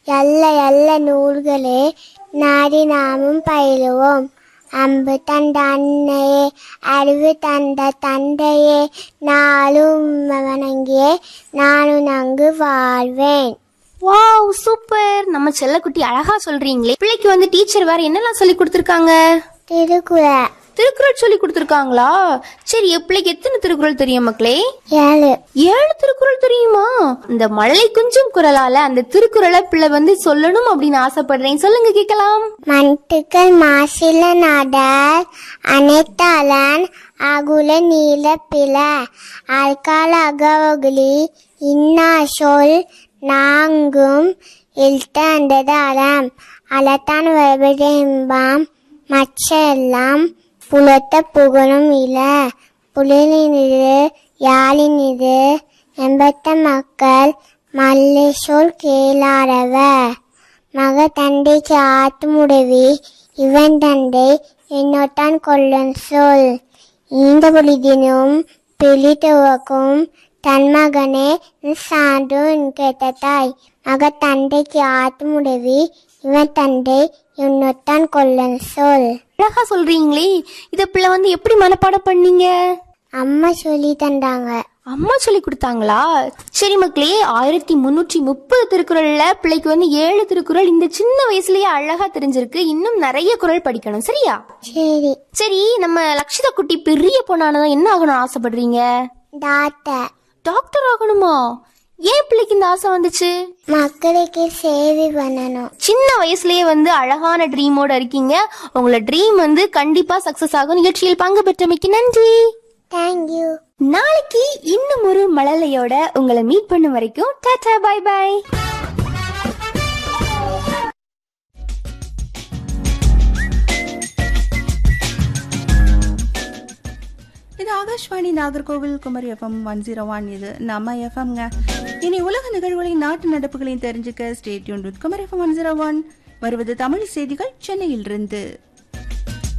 எல்ல எல்ல நூல்களே நாடி நாமும் பயிலுவோம் அம்பு தந்த அன்னையே அறிவு தந்த தந்தையே நாளும் வணங்கியே நானும் அங்கு வாழ்வேன் வாவ் சூப்பர் நம்ம செல்லக்குட்டி அழகா சொல்றீங்களே பிள்ளைக்கு வந்து டீச்சர் வேற என்னெல்லாம் சொல்லி கொடுத்துருக்காங்க திருக்குறள் திருக்குறள் சொல்லி கொடுத்துருக்காங்களா சரி என் பிள்ளைக்கு எத்தனை திருக்குறள் தெரியும் மக்களே ஏழு ஏழு திருக்குறள் தெரியுமா இந்த மழலை குஞ்சும் குரலால அந்த திருக்குறளை பிள்ளை வந்து சொல்லணும் அப்படின்னு ஆசைப்படுறேன் சொல்லுங்க கேட்கலாம் மண்ட்டுக்கள் மாசில நாடர் அனைத்தாளன் அகுல நீல பில அல்கால அகவகுலி இன்னா சொல் நாங்கும் இல்த அந்தது அறம் அலத்தான் வருபதெம்பாம் மற்ற எல்லாம் புலத்த புகழும் இல புலினிது யாழினிது எண்பத்த மக்கள் மல்லை சொல் கேளாரவ மக தந்தைக்கு ஆத்துமுடவி இவன் தந்தை என்னொட்டான் கொள்ளன் சொல் இந்த பொழுதினும் பிழி துவக்கும் தன் மகனே சான்று கேட்ட தாய் மக தந்தைக்கு ஆத்துமுடவி இவன் தந்தை என்னொட்டான் கொள்ளன் சொல் அழகா சொல்றீங்களே இத பிள்ளை வந்து எப்படி மனப்பாடம் பண்ணீங்க அம்மா சொல்லி தந்தாங்க அம்மா சொல்லி கொடுத்தாங்களா சரி மக்களே ஆயிரத்தி முன்னூற்றி முப்பது திருக்குறள்ல பிள்ளைக்கு வந்து ஏழு திருக்குறள் இந்த சின்ன வயசுலயே அழகா தெரிஞ்சிருக்கு இன்னும் நிறைய குறள் படிக்கணும் சரியா சரி சரி நம்ம லக்ஷிதா குட்டி பெரிய பொண்ணானதான் என்ன ஆகணும் ஆசைப்படுறீங்க டாக்டர் டாக்டர் ஆகணுமா ஏன் பிள்ளைக்கு இந்த ஆசை வந்துச்சு மக்களுக்கு சேவை பண்ணணும் சின்ன வயசுலயே வந்து அழகான ட்ரீமோட இருக்கீங்க உங்களோட ட்ரீம் வந்து கண்டிப்பா சக்சஸ் ஆகும் நிகழ்ச்சியில் பங்கு பெற்றமைக்கு நன்றி தேங்க்யூ நாளைக்கு இன்னும் ஒரு மழலையோட உங்களை மீட் பண்ணும் வரைக்கும் டாடா பை பை இது Akashvani Nagercoil Kumari FM one zero one இது நம்ம எஃப்எம்ங்க இனி உலக நிகழ்வுகளின் நாட்டு நடப்புகளையும் தெரிஞ்சுக்க stay tuned with Kumari FM one zero one வருவது தமிழ் செய்திகள் சென்னையிலிருந்து